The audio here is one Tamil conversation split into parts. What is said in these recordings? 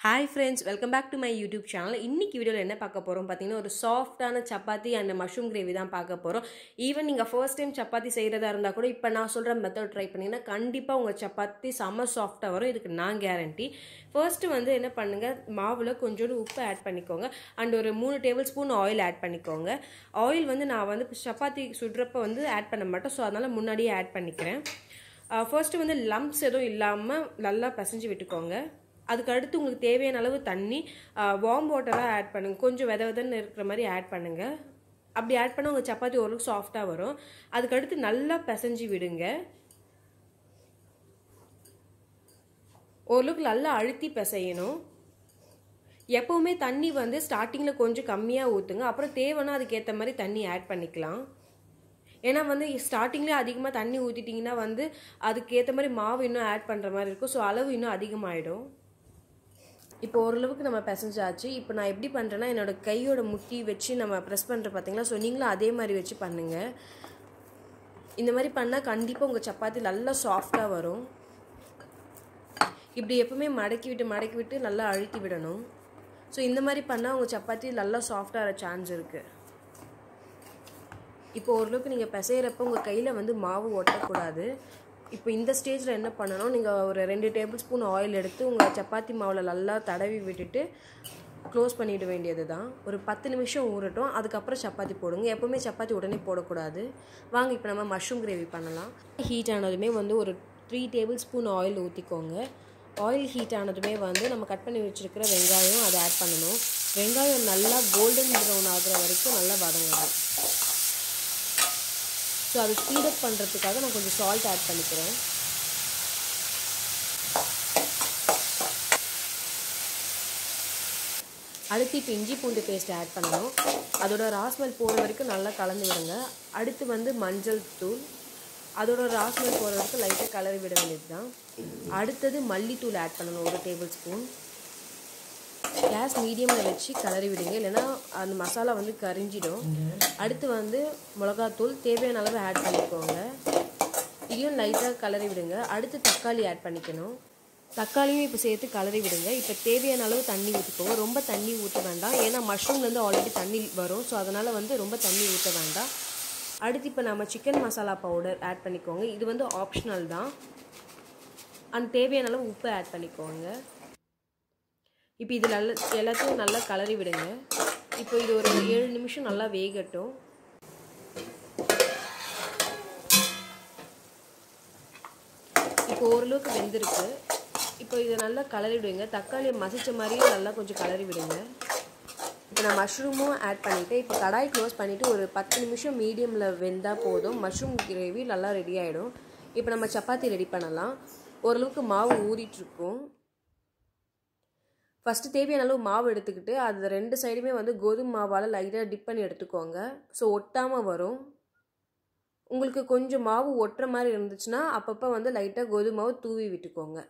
hi friends welcome back to my YouTube channel இன்னைக்கு வீடியோவில் என்ன பார்க்க போகிறோம் பார்த்தீங்கன்னா ஒரு சாஃப்டான சப்பாத்தி அண்ட் மஷ்ரூம் கிரேவி தான் பார்க்க போகிறோம் ஈவன் நீங்கள் ஃபர்ஸ்ட் டைம் சப்பாத்தி செய்கிறதா இருந்தால் கூட இப்போ நான் சொல்கிற மெத்தட் ட்ரை பண்ணிங்கன்னா கண்டிப்பாக உங்கள் சப்பாத்தி செம்ம சாஃப்டாக வரும் இதுக்கு நான் கேரண்டி ஃபர்ஸ்ட்டு வந்து என்ன பண்ணுங்கள் மாவில் கொஞ்சோண்டு உப்பு ஆட் பண்ணிக்கோங்க அண்ட் ஒரு மூணு டேபிள் ஸ்பூன் ஆயில் ஆட் பண்ணிக்கோங்க ஆயில் வந்து நான் வந்து சப்பாத்தி சுடுறப்ப வந்து ஆட் பண்ண மாட்டேன் ஸோ அதனால் முன்னாடியே ஆட் பண்ணிக்கிறேன் ஃபர்ஸ்ட்டு வந்து லம்ப்ஸ் எதுவும் இல்லாமல் நல்லா பிசைஞ்சு விட்டுக்கோங்க அதுக்கு அடுத்து உங்களுக்கு தேவையான அளவு தண்ணி வார்ம் வாட்டராக ஆட் பண்ணுங்கள் கொஞ்சம் வித விதன்னு இருக்கிற மாதிரி ஆட் பண்ணுங்கள் அப்படி ஆட் பண்ணால் உங்கள் சப்பாத்தி ஓரளவுக்கு சாஃப்டாக வரும் அதுக்கு அடுத்து நல்லா பிசைஞ்சு விடுங்க ஓரளவுக்கு நல்லா அழுத்தி பிசையணும் எப்போவுமே தண்ணி வந்து ஸ்டார்டிங்கில் கொஞ்சம் கம்மியாக ஊற்றுங்க அப்புறம் தேவைன்னா அதுக்கேற்ற மாதிரி தண்ணி ஆட் பண்ணிக்கலாம் ஏன்னா வந்து ஸ்டார்டிங்லேயே அதிகமாக தண்ணி ஊற்றிட்டிங்கன்னா வந்து அதுக்கேற்ற மாதிரி மாவு இன்னும் ஆட் பண்ணுற மாதிரி இருக்கும் ஸோ அளவு இன்னும் அதிகமாகிடும் இப்போ ஓரளவுக்கு நம்ம பிசைஞ்சாச்சு இப்போ நான் எப்படி பண்ணுறேன்னா என்னோட கையோட முட்டி வச்சு நம்ம ப்ரெஸ் பண்ணுற பார்த்தீங்களா ஸோ நீங்களும் அதே மாதிரி வச்சு பண்ணுங்கள் இந்த மாதிரி பண்ணால் கண்டிப்பாக உங்கள் சப்பாத்தி நல்லா சாஃப்டாக வரும் இப்படி எப்பவுமே மடக்கி விட்டு மடக்கி விட்டு நல்லா அழுத்தி விடணும் ஸோ இந்த மாதிரி பண்ணால் உங்கள் சப்பாத்தி நல்லா சாஃப்டாகிற சான்ஸ் இருக்குது இப்போ ஓரளவுக்கு நீங்கள் பிசைகிறப்ப உங்கள் கையில் வந்து மாவு ஒட்டக்கூடாது இப்போ இந்த ஸ்டேஜில் என்ன பண்ணணும் நீங்கள் ஒரு ரெண்டு டேபிள் ஸ்பூன் ஆயில் எடுத்து உங்கள் சப்பாத்தி மாவில் நல்லா தடவி விட்டுட்டு க்ளோஸ் பண்ணிட வேண்டியது தான் ஒரு பத்து நிமிஷம் ஊறட்டும் அதுக்கப்புறம் சப்பாத்தி போடுங்க எப்போவுமே சப்பாத்தி உடனே போடக்கூடாது வாங்க இப்போ நம்ம மஷ்ரூம் கிரேவி பண்ணலாம் ஹீட் ஆனதுமே வந்து ஒரு த்ரீ டேபிள் ஸ்பூன் ஆயில் ஊற்றிக்கோங்க ஆயில் ஹீட் ஆனதுமே வந்து நம்ம கட் பண்ணி வச்சுருக்கிற வெங்காயம் அதை ஆட் பண்ணணும் வெங்காயம் நல்லா கோல்டன் ப்ரௌன் ஆகுற வரைக்கும் நல்லா வதங்கணும் ஸோ அது ஸ்பீடப் பண்ணுறதுக்காக நான் கொஞ்சம் சால்ட் ஆட் பண்ணிக்கிறேன் அடுத்து இப்போ இஞ்சி பூண்டு பேஸ்ட் ஆட் பண்ணணும் அதோட ராஸ்மெல் போகிற வரைக்கும் நல்லா கலந்து விடுங்க அடுத்து வந்து மஞ்சள் தூள் அதோட ராஸ்மெல் போகிற வரைக்கும் லைட்டாக கலரி விட வேண்டியது தான் அடுத்தது மல்லித்தூள் ஆட் பண்ணணும் ஒரு டேபிள் ஸ்பூன் கேஸ் மீடியமில் வச்சு கலரி விடுங்க இல்லைன்னா அந்த மசாலா வந்து கரிஞ்சிடும் அடுத்து வந்து மிளகாத்தூள் தேவையான அளவு ஆட் பண்ணிக்கோங்க இதையும் லைட்டாக கலரி விடுங்க அடுத்து தக்காளி ஆட் பண்ணிக்கணும் தக்காளியும் இப்போ சேர்த்து கலரி விடுங்க இப்போ தேவையான அளவு தண்ணி ஊற்றிக்கோங்க ரொம்ப தண்ணி ஊற்ற வேண்டாம் ஏன்னா மஷ்ரூம்லேருந்து ஆல்ரெடி தண்ணி வரும் ஸோ அதனால் வந்து ரொம்ப தண்ணி ஊற்ற வேண்டாம் அடுத்து இப்போ நம்ம சிக்கன் மசாலா பவுடர் ஆட் பண்ணிக்கோங்க இது வந்து ஆப்ஷனல் தான் அந்த தேவையான அளவு உப்பு ஆட் பண்ணிக்கோங்க இப்போ இது நல்ல எல்லாத்தையும் நல்லா கலரி விடுங்க இப்போ இது ஒரு ஏழு நிமிஷம் நல்லா வேகட்டும் இப்போ ஓரளவுக்கு வெந்திருக்கு இப்போ இதை நல்லா கலரி விடுங்க தக்காளியை மசித்த மாதிரியே நல்லா கொஞ்சம் கலரி விடுங்க இப்போ நான் மஷ்ரூமும் ஆட் பண்ணிவிட்டு இப்போ கடாய் க்ளோஸ் பண்ணிவிட்டு ஒரு பத்து நிமிஷம் மீடியமில் வெந்தால் போதும் மஷ்ரூம் கிரேவி நல்லா ரெடி ஆகிடும் இப்போ நம்ம சப்பாத்தி ரெடி பண்ணலாம் ஓரளவுக்கு மாவு ஊறிட்டுருக்கும் ஃபஸ்ட்டு தேவையான அளவு மாவு எடுத்துக்கிட்டு அது ரெண்டு சைடுமே வந்து கோதுமை மாவால் லைட்டாக டிப் பண்ணி எடுத்துக்கோங்க ஸோ ஒட்டாமல் வரும் உங்களுக்கு கொஞ்சம் மாவு ஒட்டுற மாதிரி இருந்துச்சுன்னா அப்பப்போ வந்து லைட்டாக கோதுமை மாவு தூவி விட்டுக்கோங்க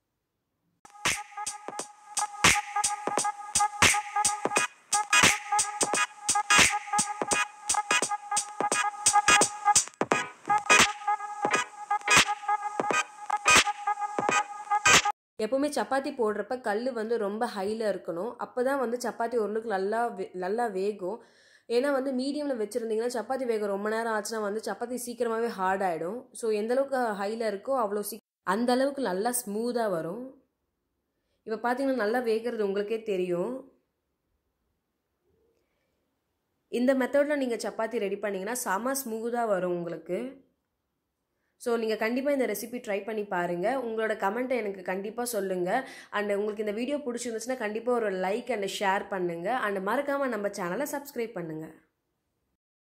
எப்போவுமே சப்பாத்தி போடுறப்ப கல் வந்து ரொம்ப ஹையில் இருக்கணும் அப்போ தான் வந்து சப்பாத்தி ஓரளவுக்கு நல்லா நல்லா வேகும் ஏன்னா வந்து மீடியமில் வச்சுருந்தீங்கன்னா சப்பாத்தி வேகம் ரொம்ப நேரம் ஆச்சுன்னா வந்து சப்பாத்தி சீக்கிரமாகவே ஹார்ட் ஆகிடும் ஸோ எந்தளவுக்கு ஹையில் இருக்கோ அவ்வளோ சீ அந்த அளவுக்கு நல்லா ஸ்மூத்தாக வரும் இப்போ பார்த்தீங்கன்னா நல்லா வேகிறது உங்களுக்கே தெரியும் இந்த மெத்தடில் நீங்கள் சப்பாத்தி ரெடி பண்ணிங்கன்னா செம ஸ்மூத்தாக வரும் உங்களுக்கு ஸோ நீங்கள் கண்டிப்பாக இந்த ரெசிபி ட்ரை பண்ணி பாருங்கள் உங்களோட கமெண்ட்டை எனக்கு கண்டிப்பாக சொல்லுங்கள் அண்ட் உங்களுக்கு இந்த வீடியோ பிடிச்சிருந்துச்சுன்னா கண்டிப்பாக ஒரு லைக் அண்ட் ஷேர் பண்ணுங்கள் அண்ட் மறக்காமல் நம்ம சேனலை சப்ஸ்கிரைப் பண்ணுங்கள்